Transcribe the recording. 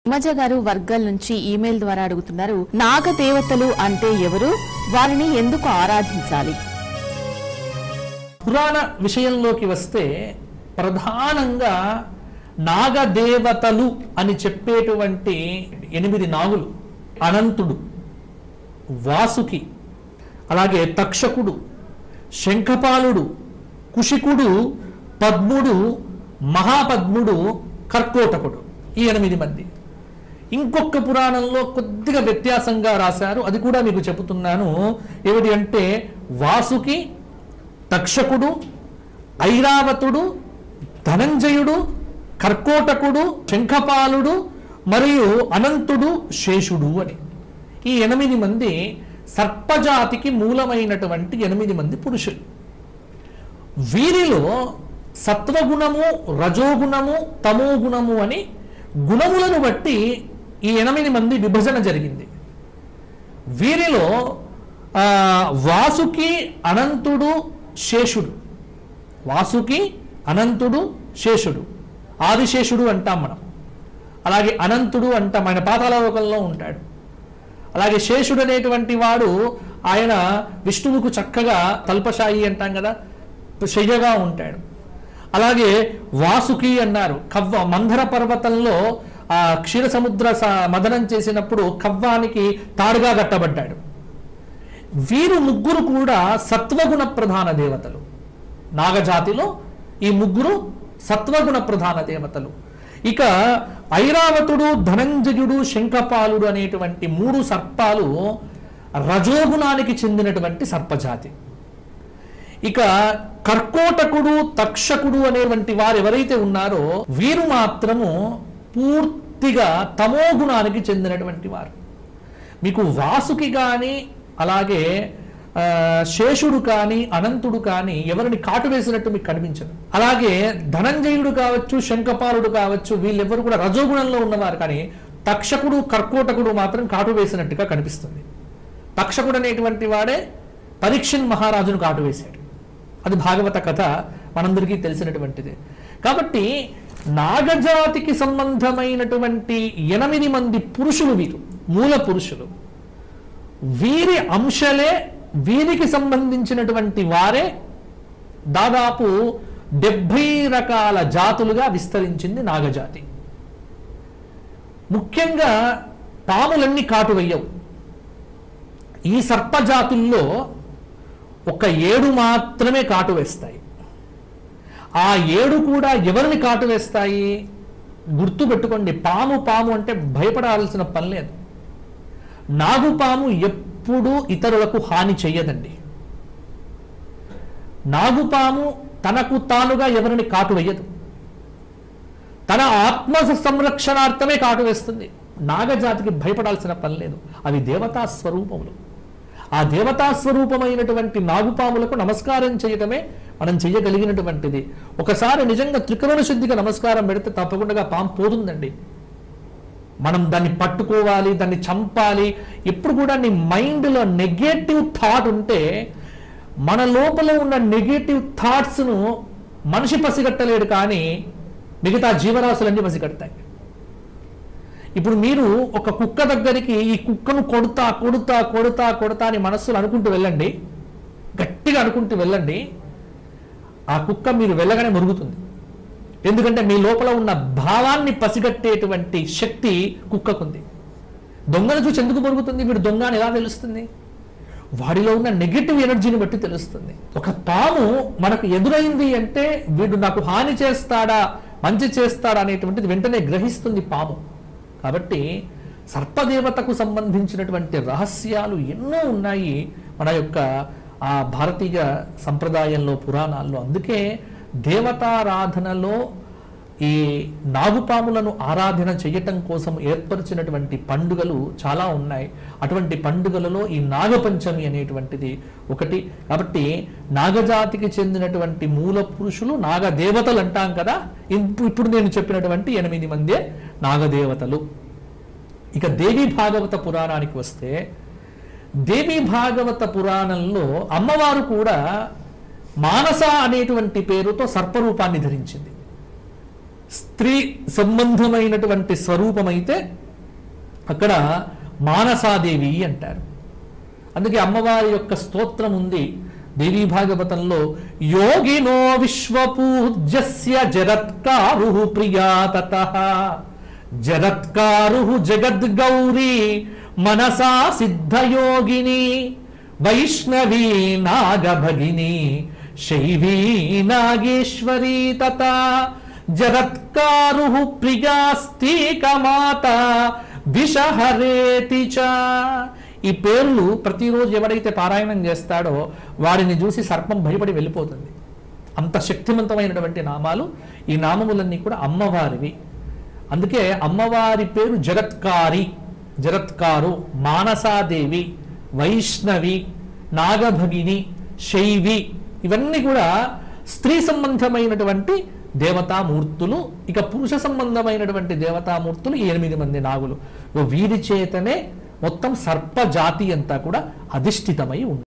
హిమజ గారు వర్గాల నుంచి ఈమెయిల్ ద్వారా అడుగుతున్నారు నాగ దేవతలు అంటే ఎవరు వారిని ఎందుకు ఆరాధించాలి పురాణ విషయంలోకి వస్తే ప్రధానంగా నాగదేవతలు అని చెప్పేటువంటి ఎనిమిది నాగులు అనంతుడు వాసుకి అలాగే తక్షకుడు శంఖపాలుడు కుషికుడు పద్ముడు మహాపద్ముడు కర్కోటకుడు ఈ ఎనిమిది మంది ఇంకొక పురాణంలో కొద్దిగా వ్యత్యాసంగా రాశారు అది కూడా మీకు చెబుతున్నాను ఏమిటి అంటే వాసుకి తక్షకుడు ఐరావతుడు ధనంజయుడు కర్కోటకుడు శంఖపాలుడు మరియు అనంతుడు శేషుడు అని ఈ ఎనిమిది మంది సర్పజాతికి మూలమైనటువంటి ఎనిమిది మంది పురుషులు వీరిలో సత్వగుణము రజోగుణము తమోగుణము అని గుణములను బట్టి ఈ ఎనిమిది మంది విభజన జరిగింది వీరిలో ఆ, వాసుకి అనంతుడు శేషుడు వాసుకి అనంతుడు శేషుడు ఆదిశేషుడు అంటాం మనం అలాగే అనంతుడు అంటాం ఆయన పాతాళలోకంలో ఉంటాడు అలాగే శేషుడు అనేటువంటి వాడు ఆయన విష్ణువుకు చక్కగా తల్పశాయి అంటాం కదా శయ్యగా ఉంటాడు అలాగే వాసుకి అన్నారు కవ్వ మంధర పర్వతంలో ఆ క్షీర సముద్ర స- మదనం చేసినప్పుడు కవ్వానికి తాడుగా కట్టబడ్డాడు వీరు ముగ్గురు కూడా సత్వగుణ ప్రధాన దేవతలు నాగజాతిలో ఈ ముగ్గురు సత్వగుణ ప్రధాన దేవతలు ఇక ఐరావతుడు ధనంజయుడు శంఖపాలుడు అనేటువంటి మూడు సర్పాలు రజోగుణానికి చెందినటువంటి సర్పజాతి ఇక కర్కోటకుడు తక్షకుడు అనేటువంటి వారు ఎవరైతే ఉన్నారో వీరు మాత్రము పూర్తిగా తమో గుణానికి చెందినటువంటి వారు మీకు వాసుకి కానీ అలాగే ఆ, శేషుడు కానీ అనంతుడు కానీ ఎవరిని కాటు వేసినట్టు మీకు కనిపించదు అలాగే ధనంజయుడు కావచ్చు శంఖపాలుడు కావచ్చు వీళ్ళెవరు కూడా రజోగుణంలో ఉన్నవారు కానీ తక్షకుడు కర్కోటకుడు మాత్రం కాటు వేసినట్టుగా కనిపిస్తుంది తక్షకుడు అనేటువంటి వాడే పరీక్షన్ మహారాజును కాటు వేశాడు అది భాగవత కథ మనందరికీ తెలిసినటువంటిది కాబట్టి నాగజాతికి సంబంధమైనటువంటి ఎనిమిది మంది పురుషులు వీరు మూల పురుషులు వీరి అంశలే వీరికి సంబంధించినటువంటి వారే దాదాపు డెబ్భై రకాల జాతులుగా విస్తరించింది నాగజాతి ముఖ్యంగా పాములన్నీ కాటు వెయ్యవు ఈ సర్పజాతుల్లో ఒక ఏడు మాత్రమే కాటు వేస్తాయి ఆ ఏడు కూడా ఎవరిని కాటు వేస్తాయి గుర్తు పెట్టుకోండి పాము పాము అంటే భయపడాల్సిన పని లేదు నాగుపాము ఎప్పుడూ ఇతరులకు హాని చెయ్యదండి నాగుపాము తనకు తానుగా ఎవరిని కాటు వేయదు తన ఆత్మ సంరక్షణార్థమే కాటు వేస్తుంది నాగజాతికి భయపడాల్సిన పని లేదు అవి దేవతా స్వరూపములు ఆ దేవతా స్వరూపమైనటువంటి నాగుపాములకు నమస్కారం చేయటమే మనం చెయ్యగలిగినటువంటిది ఒకసారి నిజంగా త్రికరణ శుద్ధిగా నమస్కారం పెడితే తప్పకుండా పాము పోతుందండి మనం దాన్ని పట్టుకోవాలి దాన్ని చంపాలి ఎప్పుడు కూడా నీ మైండ్లో నెగటివ్ థాట్ ఉంటే మన లోపల ఉన్న నెగటివ్ థాట్స్ను మనిషి పసిగట్టలేడు కానీ మిగతా జీవరాశులన్నీ పసిగడతాయి ఇప్పుడు మీరు ఒక కుక్క దగ్గరికి ఈ కుక్కను కొడుతా కొడుతా కొడుతా కొడుతా అని మనస్సులో అనుకుంటూ వెళ్ళండి గట్టిగా అనుకుంటూ వెళ్ళండి ఆ కుక్క మీరు వెళ్ళగానే మురుగుతుంది ఎందుకంటే మీ లోపల ఉన్న భావాన్ని పసిగట్టేటువంటి శక్తి కుక్కకుంది దొంగను చూసి ఎందుకు మురుగుతుంది వీడు దొంగ అని ఎలా తెలుస్తుంది వాడిలో ఉన్న నెగిటివ్ ఎనర్జీని బట్టి తెలుస్తుంది ఒక పాము మనకు ఎదురైంది అంటే వీడు నాకు హాని చేస్తాడా మంచి చేస్తాడా అనేటువంటిది వెంటనే గ్రహిస్తుంది పాము కాబట్టి సర్పదేవతకు సంబంధించినటువంటి రహస్యాలు ఎన్నో ఉన్నాయి మన యొక్క ఆ భారతీయ సంప్రదాయంలో పురాణాల్లో అందుకే దేవతారాధనలో ఈ నాగుపాములను ఆరాధన చేయటం కోసం ఏర్పరిచినటువంటి పండుగలు చాలా ఉన్నాయి అటువంటి పండుగలలో ఈ నాగపంచమి అనేటువంటిది ఒకటి కాబట్టి నాగజాతికి చెందినటువంటి మూల పురుషులు నాగదేవతలు అంటాం కదా ఇప్పు- ఇప్పుడు నేను చెప్పినటువంటి ఎనిమిది మందే నాగదేవతలు ఇక దేవి భాగవత పురాణానికి వస్తే దేవి భాగవత పురాణంలో అమ్మవారు కూడా మానస అనేటువంటి పేరుతో సర్పరూపాన్ని ధరించింది స్త్రీ సంబంధమైనటువంటి స్వరూపమైతే అక్కడ మానసాదేవి అంటారు అందుకే అమ్మవారి యొక్క స్తోత్రం ఉంది దేవీ భాగవతంలో యోగినో విశ్వపూజ్యస్య జరత్కారు ప్రియా తత జరత్కారు జగద్గౌరీ మనసా సిద్ధయోగిని వైష్ణవీ నాగభగిని శైవీ నాగేశ్వరీ తత జరత్కారు ప్రియాస్తీకమాత విషహరేతి చ ఈ పేర్లు ప్రతిరోజు ఎవడైతే పారాయణం చేస్తాడో వాడిని చూసి సర్పం భయపడి వెళ్ళిపోతుంది అంత శక్తివంతమైనటువంటి నామాలు ఈ నామములన్నీ కూడా అమ్మవారివి అందుకే అమ్మవారి పేరు జగత్కారి జగత్కారు మానసాదేవి వైష్ణవి నాగభగిని శైవి ఇవన్నీ కూడా స్త్రీ సంబంధమైనటువంటి దేవతామూర్తులు ఇక పురుష సంబంధమైనటువంటి దేవతామూర్తులు ఈ ఎనిమిది మంది నాగులు వీరి చేతనే మొత్తం సర్ప జాతి అంతా కూడా అధిష్ఠితమై ఉంది